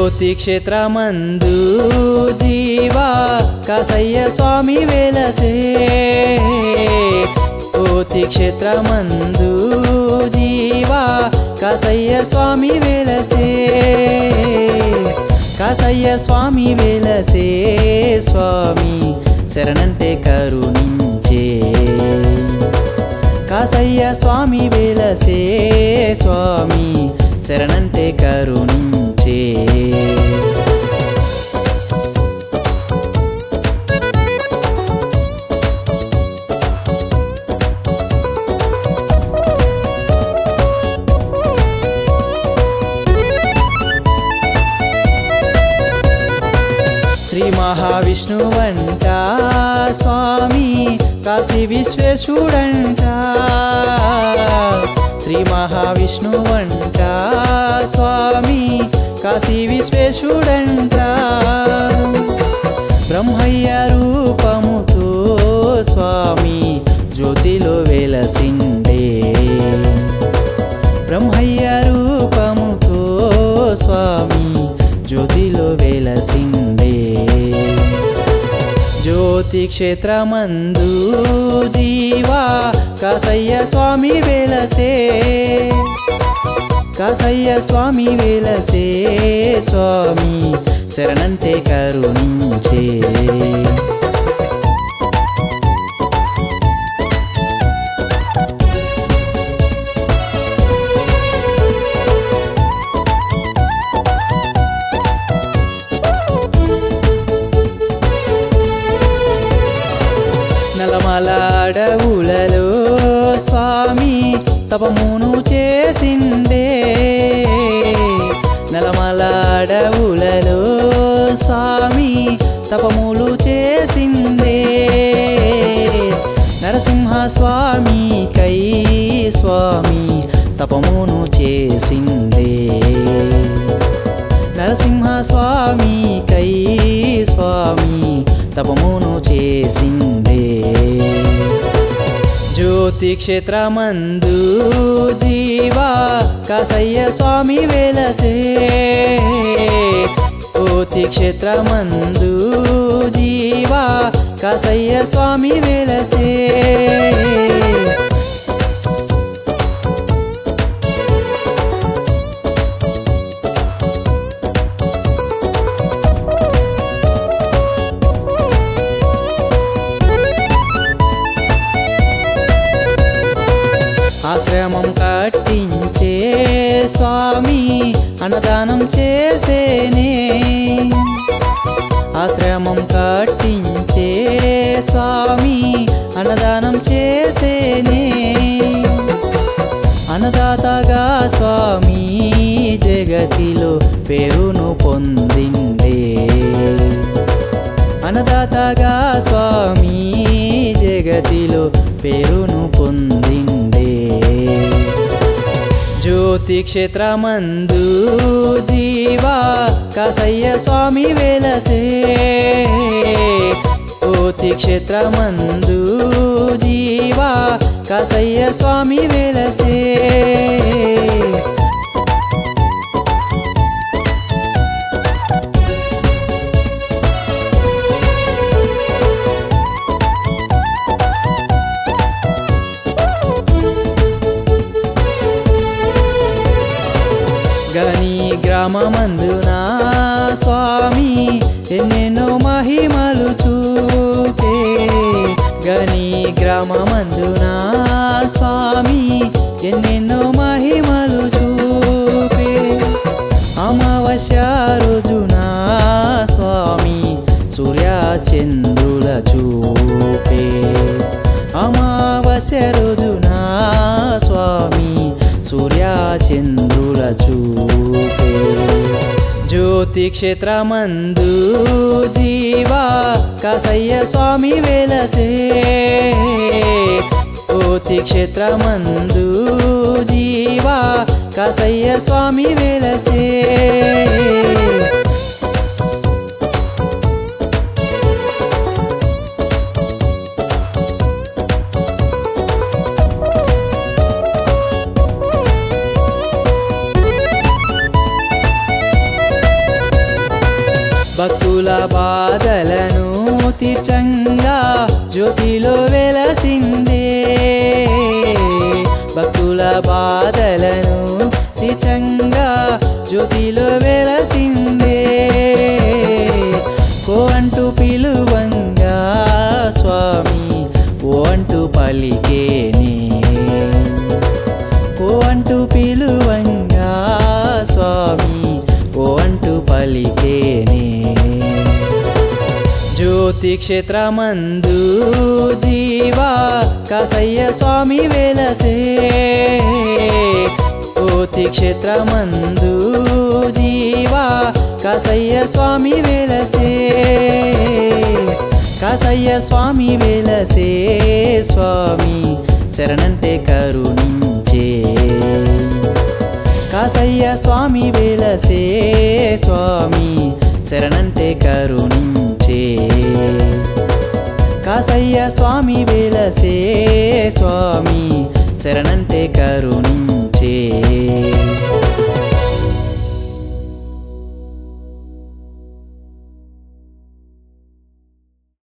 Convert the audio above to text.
జ్యోతి క్షేత్రమందు జీవా కాసయ్య స్వామి వెలసే జ్యోతి క్షేత్రమందు జీవా కాసయ్య స్వామి వెలసే కాసయ్య స్వామి వెలసే స్వామి శరణంటే కరుణించే కాసయ్య స్వామి వెలసే స్వామి శరణంటే కరుణించే శ్రీ మహావిష్ణువంట స్వామి కాశీ విశ్వేశుడంట శ్రీ మహావిష్ణువంట స్వామి కాశీ విశ్వేశుడంట బ్రహ్మయ్య రూపముతో స్వామి జ్యోతిలో వెలసిండే బ్రహ్మయ్య రూపముతో స్వామి జ్యోతిలో వెలసిండే జ్యోతి క్షేత్రమందు జీవా కాసయ్య స్వామి వెలసే కాసయ్య స్వామి వెలసే స్వామి శరణంటే కరుణించే నలమల అడవులలో స్వామి తపమును చేసిండే నలమల అడవులలో స్వామి తపములు చేసిండే నరసింహ స్వామి కై స్వామి తపమును చేసిండే నరసింహ స్వామి కై స్వామి తపమును చేసిందే జ్యోతి క్షేత్రమందు జీవా కాసయ్య స్వామి వెలసే జ్యోతి క్షేత్రమందు జీవా కాసయ్య స్వామి వెలసే ఆశ్రమం కట్టించే స్వామి అన్నదానం చేసేనే ఆశ్రమం కట్టించే స్వామి అన్నదానం చేసేనే అన్నదాతగా స్వామి జగతిలో పేరును పొందిండే అన్నదాతగా స్వామి జగతిలో పేరును పొందిండే జ్యోతి క్షేత్రమందు జీవా కాసయ్య స్వామి వెలసే జ్యోతి క్షేత్రమందు జీవా కాసయ్య స్వామి వెలసే గని గ్రామమందున స్వామి ఎన్నెన్నో మహిమలు చూపే గని గ్రామమందున స్వామి ఎన్నెన్నో మహిమలు చూపే అమావాస్య రోజున స్వామి సూర్య చంద్రుల చూపే అమావాస్య రోజున స్వామి సూర్య చంద్రుల చూపే జ్యోతి క్షేత్రమందు జీవా కాసయ్య స్వామి వెలసే జ్యోతి క్షేత్రమందు జీవా కాసయ్య స్వామి వెలసే బాధలను తీర్చంగా జ్యోతిలో వెలసిందే భక్తుల బాధలను తీర్చంగా జ్యోతిలో వెలసిందే కో అంటూ పిలువంగా స్వామి ఓ అంటూ పలికేనే ఓ అంటూ పిలువంగా స్వామి ఓ అంటూ పలికేనే జ్యోతి క్షేత్రమందు జీవా కాసయ్య స్వామి వెలసే జ్యోతి క్షేత్రమందు జీవా కాసయ్య స్వామి వెలసే కాసయ్య స్వామి వెలసే స్వామి శరణంటే కరుణించే కాసయ్య స్వామి వెలసే స్వామి శరణంటే కరుణించే కాసయ్య స్వామి వెలసే స్వామి శరణంటే కరుణించే